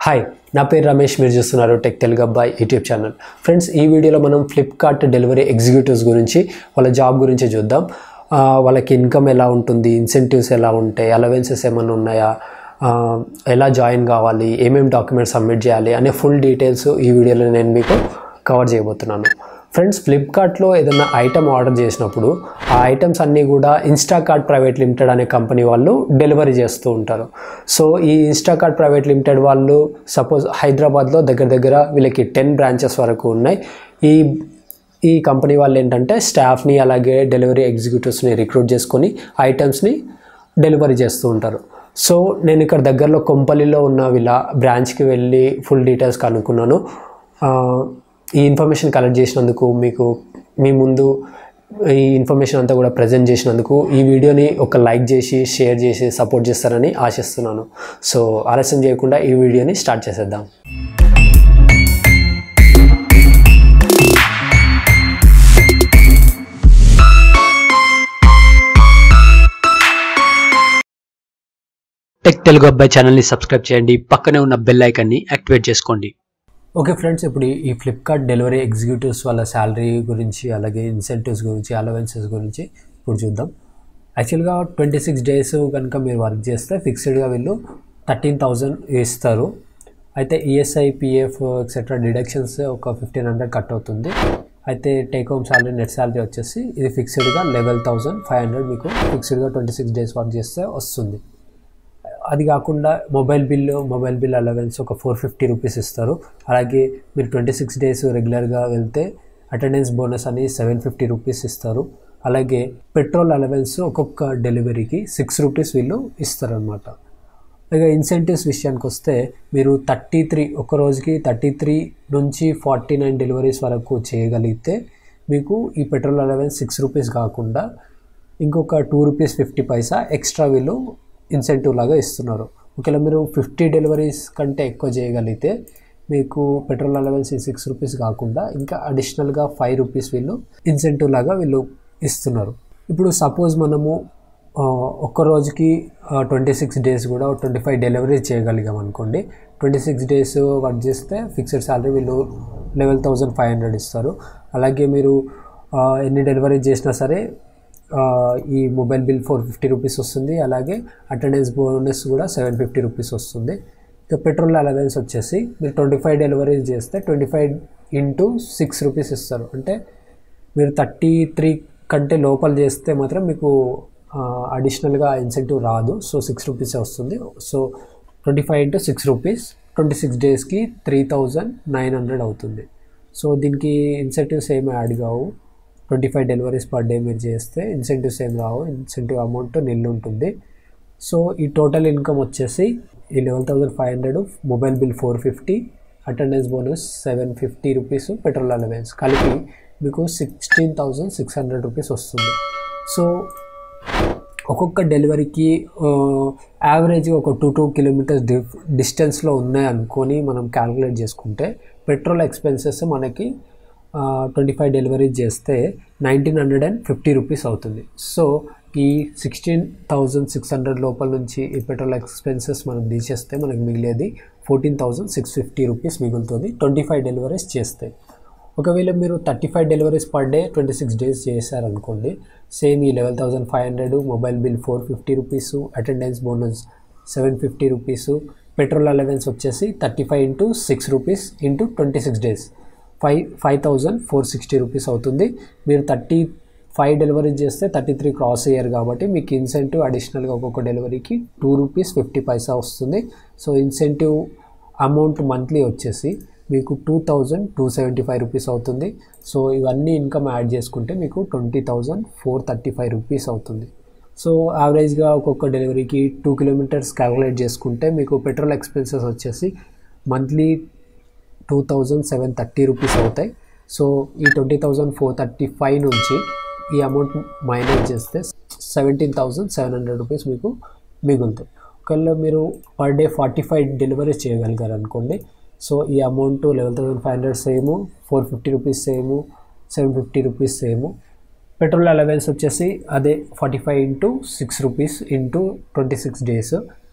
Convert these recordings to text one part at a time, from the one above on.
hi నా పేరు రమేష్ మీరు చూస్తున్నారు టెక్ తెలుగు అబ్బాయి యూట్యూబ్ ఛానల్ ఫ్రెండ్స్ ఈ వీడియోలో మనం ఫ్లిప్కార్ట్ డెలివరీ ఎగ్జిక్యూటివ్స్ గురించి వాళ్ళ జాబ్ గురించి చూద్దాం ఆ, వాళ్ళకి ఇన్కమ్ ఎలా ఉంటుంది ఇన్సెంటివ్స్ ఎలా ఉంటాయి అలవెన్సెస్ ఏమైనా ఉన్నాయా ఆ, ఎలా జాయిన్ కావాలి ఏమేమి డాక్యుమెంట్స్ సబ్మిట్ చేయాలి అనే ఫుల్ డీటెయిల్స్ ఈ వీడియోలో నేను మీకు కవర్ చేయబోతున్నాను ఫ్రెండ్స్ ఫ్లిప్కార్ట్లో ఏదైనా ఐటమ్ ఆర్డర్ చేసినప్పుడు ఆ ఐటమ్స్ అన్నీ కూడా ఇన్స్టాకార్ట్ ప్రైవేట్ లిమిటెడ్ అనే కంపెనీ వాళ్ళు డెలివరీ చేస్తూ ఉంటారు సో ఈ ఇన్స్టాకార్ట్ ప్రైవేట్ లిమిటెడ్ వాళ్ళు సపోజ్ హైదరాబాద్లో దగ్గర దగ్గర వీళ్ళకి టెన్ బ్రాంచెస్ వరకు ఉన్నాయి ఈ ఈ కంపెనీ వాళ్ళు ఏంటంటే స్టాఫ్ని అలాగే డెలివరీ ఎగ్జిక్యూటివ్స్ని రిక్రూట్ చేసుకొని ఐటమ్స్ని డెలివరీ చేస్తూ ఉంటారు సో నేను ఇక్కడ దగ్గరలో కొంపల్లిలో ఉన్న వీళ్ళ బ్రాంచ్కి వెళ్ళి ఫుల్ డీటెయిల్స్ కనుక్కున్నాను ఆ, ఈ ఇన్ఫర్మేషన్ కలెక్ట్ చేసినందుకు మీకు మీ ముందు ఈ ఇన్ఫర్మేషన్ అంతా కూడా ప్రజెంట్ చేసినందుకు ఈ వీడియోని ఒక లైక్ చేసి షేర్ చేసి సపోర్ట్ చేస్తారని ఆశిస్తున్నాను సో ఆలస్యం చేయకుండా ఈ వీడియోని స్టార్ట్ చేసేద్దాం టెక్ తెలుగు అబ్బాయి ఛానల్ని సబ్స్క్రైబ్ చేయండి పక్కనే ఉన్న బెల్ ఐకాన్ని యాక్టివేట్ చేసుకోండి ఓకే ఫ్రెండ్స్ ఇప్పుడు ఈ ఫ్లిప్కార్ట్ డెలివరీ ఎగ్జిక్యూటివ్స్ వాళ్ళ శాలరీ గురించి అలాగే ఇన్సెంటివ్స్ గురించి అలవెన్సెస్ గురించి ఇప్పుడు చూద్దాం యాక్చువల్గా ట్వంటీ సిక్స్ డేస్ కనుక మీరు వర్క్ చేస్తే ఫిక్స్డ్గా వీళ్ళు థర్టీన్ థౌజండ్ ఇస్తారు అయితే ఈఎస్ఐ పిఎఫ్ ఎక్సెట్రా డిడక్షన్స్ ఒక ఫిఫ్టీన్ హండ్రెడ్ కట్ అవుతుంది అయితే take home salary net salary వచ్చేసి ఇది ఫిక్స్డ్గా లెవెల్ థౌజండ్ ఫైవ్ హండ్రెడ్ మీకు ఫిక్స్డ్గా ట్వంటీ సిక్స్ డేస్ వర్క్ చేస్తే వస్తుంది అది కాకుండా mobile bill mobile bill allowance ఒక ఫోర్ ఫిఫ్టీ రూపీస్ ఇస్తారు అలాగే మీరు ట్వంటీ సిక్స్ డేస్ రెగ్యులర్గా వెళ్తే అటెండెన్స్ బోనస్ అని సెవెన్ ఫిఫ్టీ రూపీస్ ఇస్తారు అలాగే పెట్రోల్ అలవెన్స్ ఒక్కొక్క డెలివరీకి సిక్స్ రూపీస్ వీళ్ళు ఇస్తారనమాట ఇక ఇన్సెంటివ్స్ విషయానికి వస్తే మీరు థర్టీ త్రీ ఒక రోజుకి థర్టీ త్రీ నుంచి ఫార్టీ నైన్ డెలివరీస్ వరకు చేయగలిగితే మీకు ఈ పెట్రోల్ అలవెన్స్ సిక్స్ రూపీస్ కాకుండా ఇంకొక two rupees fifty paisa extra వీళ్ళు ఇన్సెంటివ్ లాగా ఇస్తున్నారు ఒకవేళ మీరు ఫిఫ్టీ డెలివరీస్ కంటే ఎక్కువ చేయగలిగితే మీకు పెట్రోల్ అలవెన్స్ ఈ సిక్స్ రూపీస్ కాకుండా ఇంకా అడిషనల్గా ఫైవ్ రూపీస్ వీళ్ళు ఇన్సెంటివ్ లాగా వీళ్ళు ఇస్తున్నారు ఇప్పుడు సపోజ్ మనము ఆ, ఒక్క రోజుకి ట్వంటీ సిక్స్ డేస్ కూడా ట్వంటీ ఫైవ్ డెలివరీస్ చేయగలిగాం అనుకోండి ట్వంటీ సిక్స్ డేస్ వర్క్ చేస్తే ఫిక్స్డ్ శాలరీ వీళ్ళు లెవెల్ థౌజండ్ ఫైవ్ హండ్రెడ్ ఇస్తారు అలాగే మీరు ఆ, ఎన్ని డెలివరీ చేసినా సరే ఆ, ఈ mobile bill four fifty rupees వస్తుంది అలాగే అటెండెన్స్ బోనస్ కూడా సెవెన్ ఫిఫ్టీ రూపీస్ వస్తుంది ఇక పెట్రోల్ అలవెన్స్ వచ్చేసి మీరు ట్వంటీ ఫైవ్ డెలివరీస్ చేస్తే twenty five into six rupees ఇస్తారు అంటే మీరు థర్టీ త్రీ కంటే లోపల చేస్తే మాత్రం మీకు అడిషనల్గా ఇన్సెంటివ్ రాదు సో సిక్స్ రూపీసే వస్తుంది so twenty five into six rupees twenty six డేస్కి త్రీ థౌజండ్ నైన్ హండ్రెడ్ అవుతుంది సో దీనికి ఇన్సెంటివ్స్ ఏమి యాడ్ కావు twenty five deliveries per day మీరు చేస్తే ఇన్సెంటివ్స్ ఏం రావు ఇన్సెంటివ్ అమౌంట్ నిల్లు ఉంటుంది సో ఈ టోటల్ ఇన్కమ్ వచ్చేసి ఈ eleven thousand five hundred mobile bill four fifty attendance bonus seven fifty rupees petrol allowance కలిపి మీకు sixteen thousand six hundred rupees వస్తుంది సో ఒక్కొక్క డెలివరీకి యావరేజ్గా ఒక టూ టూ కిలోమీటర్స్ డి డిస్టెన్స్లో ఉన్నాయి అనుకొని మనం క్యాలిక్యులేట్ చేసుకుంటే పెట్రోల్ ఎక్స్పెన్సెస్ మనకి ట్వంటీ ఫైవ్ డెలివరీ చేస్తే nineteen hundred and fifty rupees అవుతుంది సో ఈ సిక్స్టీన్ థౌజండ్ సిక్స్ హండ్రెడ్ లోపల నుంచి ఈ పెట్రోల్ ఎక్స్పెన్సెస్ మనం తీసేస్తే మనకి మిగిలేది fourteen thousand six fifty rupees మిగులుతుంది ట్వంటీ ఫైవ్ డెలివరీస్ చేస్తే ఒకవేళ మీరు thirty five deliveries per day twenty six days చేశారనుకోండి సేమ్ ఈ eleven thousand five hundred mobile bill four fifty rupees attendance bonus seven fifty rupees petrol allowance వచ్చేసి thirty five into six rupees into twenty six days five five thousand four sixty rupees అవుతుంది మీరు thirty five delivery చేస్తే thirty three cross అయ్యారు కాబట్టి మీకు incentive అడిషనల్గా ఒక్కొక్క డెలివరీకి టూ రూపీస్ ఫిఫ్టీ పైసా వస్తుంది సో ఇన్సెంటివ్ అమౌంట్ మంత్లీ వచ్చేసి మీకు two thousand two seventy five rupees అవుతుంది సో ఇవన్నీ ఇన్కమ్ యాడ్ చేసుకుంటే మీకు twenty thousand four thirty five rupees అవుతుంది సో యావరేజ్గా ఒక్కొక్క డెలివరీకి టూ కిలోమీటర్స్ క్యాలిక్యులేట్ చేసుకుంటే మీకు పెట్రోల్ ఎక్స్పెన్సెస్ వచ్చేసి monthly two thousand seven thirty rupees అవుతాయి సో ఈ twenty thousand four thirty five నుంచి ఈ అమౌంట్ మైనస్ చేస్తే seventeen thousand seven hundred rupees మీకు మిగులుతాయి ఒకవేళ మీరు per day forty five deliveries చేయగలిగారు అనుకోండి సో ఈ amount eleven thousand five hundred same four fifty rupees same seven fifty rupees same petrol allowance వచ్చేసి అదే forty five into six rupees into twenty six days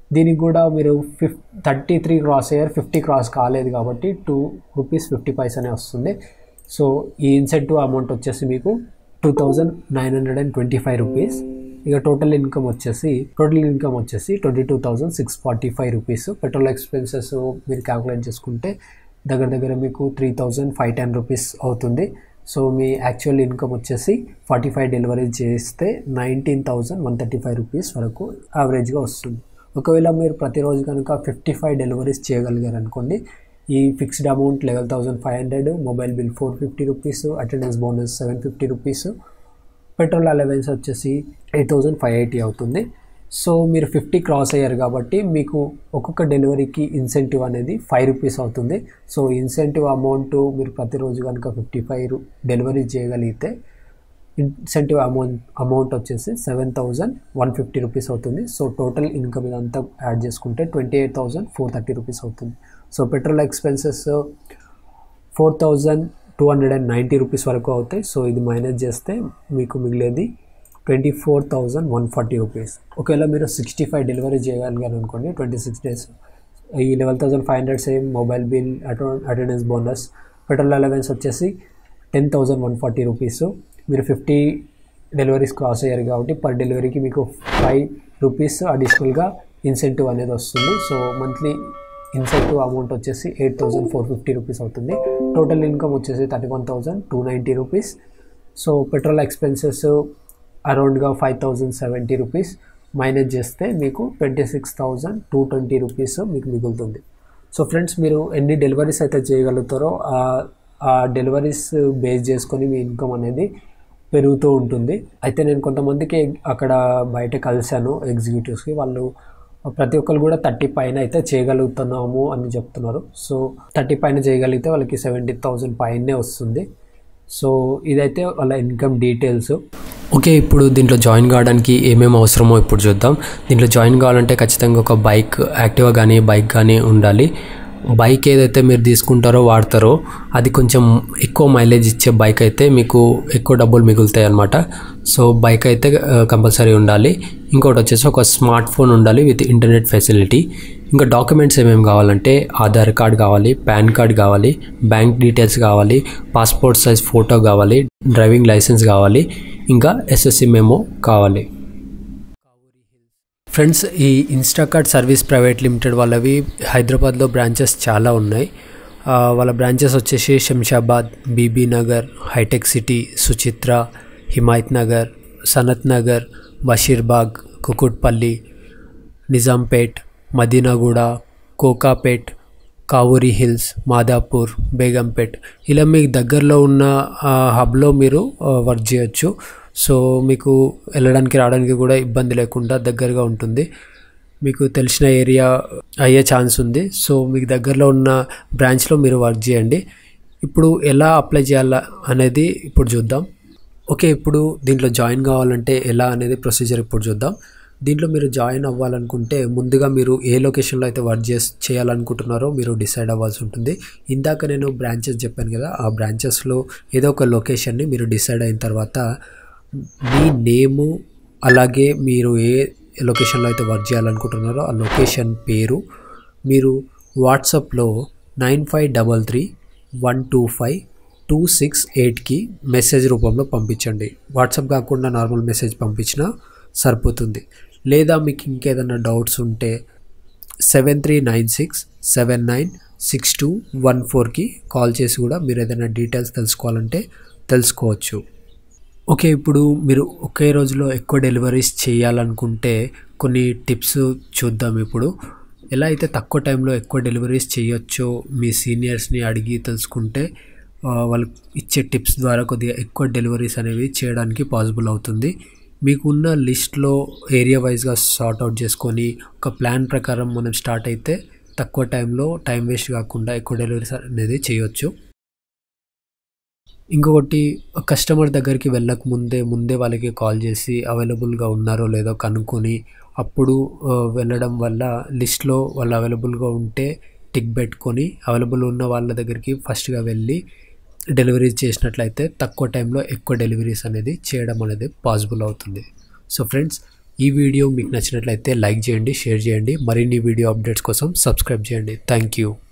దీనికి కూడా మీరు ఫిఫ్ thirty three cross అయ్యారు ఫిఫ్టీ క్రాస్ కాలేదు కాబట్టి టూ రూపీస్ ఫిఫ్టీ పైస్ అనే వస్తుంది సో ఈ ఇన్సెంటివ్ అమౌంట్ వచ్చేసి మీకు two thousand nine hundred and twenty five rupees ఇక టోటల్ ఇన్కమ్ వచ్చేసి టోటల్ ఇన్కమ్ వచ్చేసి twenty two thousand six forty five rupees petrol expenses మీరు క్యాలిక్యులేట్ చేసుకుంటే దగ్గర దగ్గర మీకు three thousand five ten rupees అవుతుంది సో మీ యాక్చువల్ ఇన్కమ్ వచ్చేసి ఫార్టీ ఫైవ్ డెలివరీ చేస్తే nineteen thousand one thirty five rupees వరకు యావరేజ్గా వస్తుంది ఒకవేళ మీరు ప్రతిరోజు కనుక ఫిఫ్టీ ఫైవ్ డెలివరీస్ చేయగలిగారు అనుకోండి ఈ fixed amount eleven thousand five hundred mobile bill four fifty rupees attendance bonus seven fifty rupees petrol allowance వచ్చేసి ఎయిట్ థౌజండ్ ఫైవ్ ఎయిటీ అవుతుంది సో మీరు ఫిఫ్టీ క్రాస్ అయ్యారు కాబట్టి మీకు ఒక్కొక్క డెలివరీకి ఇన్సెంటివ్ అనేది ఫైవ్ రూపీస్ అవుతుంది సో ఇన్సెంటివ్ అమౌంట్ మీరు ప్రతిరోజు కనుక ఫిఫ్టీ ఫైవ్ డెలివరీ చేయగలిగితే ఇన్సెంటివ్ అమౌంట్ అమౌంట్ వచ్చేసి seven thousand one fifty rupees అవుతుంది సో టోటల్ ఇన్కమ్ ఇదంతా యాడ్ చేసుకుంటే twenty eight thousand four thirty rupees అవుతుంది so petrol expenses four thousand two hundred and ninety rupees వరకు అవుతాయి so ఇది minus చేస్తే మీకు మిగిలేది twenty four thousand one forty rupees ఒకవేళ మీరు సిక్స్టీ ఫైవ్ డెలివరీ చేయగలిగారు అనుకోండి ట్వంటీ సిక్స్ డేస్ ఈ eleven thousand five hundred same mobile bill attendance bonus petrol allowance వచ్చేసి ten thousand one forty rupees మీరు ఫిఫ్టీ డెలివరీస్ క్రాస్ అయ్యారు కాబట్టి per డెలివరీకి మీకు ఫైవ్ రూపీస్ అడిషనల్గా ఇన్సెంటివ్ అనేది వస్తుంది సో మంత్లీ ఇన్సెంటివ్ అమౌంట్ వచ్చేసి eight thousand four fifty rupees అవుతుంది టోటల్ ఇన్కమ్ వచ్చేసి thirty one thousand two ninety rupees so petrol expenses అరౌండ్గా five thousand seventy rupees minus చేస్తే మీకు twenty six thousand two twenty rupees మీకు మిగులుతుంది so friends మీరు ఎన్ని డెలివరీస్ అయితే చేయగలుగుతారో ఆ డెలివరీస్ బేస్ చేసుకొని మీ ఇన్కమ్ అనేది పెరుగుతూ ఉంటుంది అయితే నేను కొంతమందికి అక్కడ బయట కలిశాను ఎగ్జిక్యూటివ్స్కి వాళ్ళు ప్రతి ఒక్కరు కూడా థర్టీ పైన అయితే చేయగలుగుతున్నాము అని చెప్తున్నారు సో థర్టీ పైన చేయగలిగితే వాళ్ళకి సెవెంటీ థౌజండ్ పైనే వస్తుంది సో ఇదైతే వాళ్ళ ఇన్కమ్ డీటెయిల్స్ ఓకే ఇప్పుడు దీంట్లో జాయిన్ కావడానికి ఏమేమి అవసరమో ఇప్పుడు చూద్దాం దీంట్లో జాయిన్ కావాలంటే ఖచ్చితంగా ఒక బైక్ యాక్టివా కానీ బైక్ కానీ ఉండాలి బైక్ ఏదైతే మీరు తీసుకుంటారో వాడతారో అది కొంచెం ఎక్కువ మైలేజ్ ఇచ్చే బైక్ అయితే మీకు ఎక్కువ డబ్బులు మిగులుతాయి అనమాట సో బైక్ అయితే కంపల్సరీ ఉండాలి ఇంకోటి వచ్చేసి ఒక స్మార్ట్ ఫోన్ ఉండాలి విత్ ఇంటర్నెట్ ఫెసిలిటీ ఇంకా డాక్యుమెంట్స్ ఏమేమి కావాలంటే ఆధార్ కార్డ్ కావాలి పాన్ కార్డ్ కావాలి బ్యాంక్ డీటెయిల్స్ కావాలి పాస్పోర్ట్ సైజ్ ఫోటో కావాలి డ్రైవింగ్ లైసెన్స్ కావాలి ఇంకా ఎస్ఎస్సి మెమో కావాలి ఫ్రెండ్స్ ఈ ఇన్స్టాకార్ట్ సర్వీస్ ప్రైవేట్ లిమిటెడ్ వాళ్ళవి హైదరాబాద్లో బ్రాంచెస్ చాలా ఉన్నాయి వాళ్ళ బ్రాంచెస్ వచ్చేసి శంషాబాద్ బీబీ నగర్ హైటెక్ సిటీ సుచిత్ర హిమాయత్ నగర్ సనత్ నగర్ బషీర్బాగ్ కుకుట్పల్లి నిజాంపేట్ మదీనాగూడ కోకాపేట్ కావూరి హిల్స్ మాదాపూర్ బేగంపేట్ ఇలా మీకు దగ్గరలో ఉన్న హబ్లో మీరు వర్క్ చేయొచ్చు సో మీకు వెళ్ళడానికి రావడానికి కూడా ఇబ్బంది లేకుండా దగ్గరగా ఉంటుంది మీకు తెలిసిన ఏరియా అయ్యే ఛాన్స్ ఉంది సో మీకు దగ్గరలో ఉన్న బ్రాంచ్లో మీరు వర్క్ చేయండి ఇప్పుడు ఎలా అప్లై చేయాలా అనేది ఇప్పుడు చూద్దాం ఓకే ఇప్పుడు దీంట్లో జాయిన్ కావాలంటే ఎలా అనేది ప్రొసీజర్ ఇప్పుడు చూద్దాం దీంట్లో మీరు జాయిన్ అవ్వాలనుకుంటే ముందుగా మీరు ఏ లొకేషన్లో అయితే వర్క్ చేసి చేయాలనుకుంటున్నారో మీరు డిసైడ్ అవ్వాల్సి ఉంటుంది ఇందాక నేను బ్రాంచెస్ చెప్పాను కదా ఆ బ్రాంచెస్లో ఏదో ఒక లొకేషన్ని మీరు డిసైడ్ అయిన తర్వాత మీ నేము అలాగే మీరు ఏ లొకేషన్లో అయితే వర్క్ చేయాలనుకుంటున్నారో ఆ లొకేషన్ పేరు మీరు వాట్సాప్లో nine five double three one two five two six ఎయిట్కి మెసేజ్ రూపంలో పంపించండి వాట్సాప్ కాకుండా నార్మల్ మెసేజ్ పంపించినా సరిపోతుంది లేదా మీకు ఇంకేదైనా డౌట్స్ ఉంటే seven three nine six seven nine six two one ఫోర్కి కాల్ చేసి కూడా మీరు ఏదైనా డీటెయిల్స్ తెలుసుకోవాలంటే తెలుసుకోవచ్చు ఓకే ఇప్పుడు మీరు ఒకే రోజులో ఎక్కువ డెలివరీస్ చేయాలనుకుంటే కొన్ని టిప్స్ చూద్దాం ఇప్పుడు ఎలా అయితే తక్కువ టైంలో ఎక్కువ డెలివరీస్ చేయొచ్చో మీ సీనియర్స్ని అడిగి తెలుసుకుంటే వాళ్ళు ఇచ్చే టిప్స్ ద్వారా కొద్దిగా ఎక్కువ డెలివరీస్ అనేవి చేయడానికి పాసిబుల్ అవుతుంది మీకున్న లిస్ట్లో ఏరియా వైజ్గా సార్ట్ అవుట్ చేసుకొని ఒక ప్లాన్ ప్రకారం మనం స్టార్ట్ అయితే తక్కువ టైంలో టైం వేస్ట్ కాకుండా ఎక్కువ డెలివరీస్ అనేది చేయొచ్చు ఇంకొకటి కస్టమర్ దగ్గరికి వెళ్ళక ముందే ముందే వాళ్ళకి కాల్ చేసి అవైలబుల్గా ఉన్నారో లేదో కనుక్కొని అప్పుడు వెళ్ళడం వల్ల లిస్ట్లో వాళ్ళు అవైలబుల్గా ఉంటే టిక్ పెట్టుకొని అవైలబుల్ ఉన్న వాళ్ళ దగ్గరికి ఫస్ట్గా వెళ్ళి డెలివరీస్ చేసినట్లయితే తక్కువ టైంలో ఎక్కువ డెలివరీస్ అనేది చేయడం అనేది పాసిబుల్ అవుతుంది సో ఫ్రెండ్స్ ఈ వీడియో మీకు నచ్చినట్లయితే లైక్ చేయండి షేర్ చేయండి మరిన్ని వీడియో అప్డేట్స్ కోసం సబ్స్క్రైబ్ చేయండి థ్యాంక్ యూ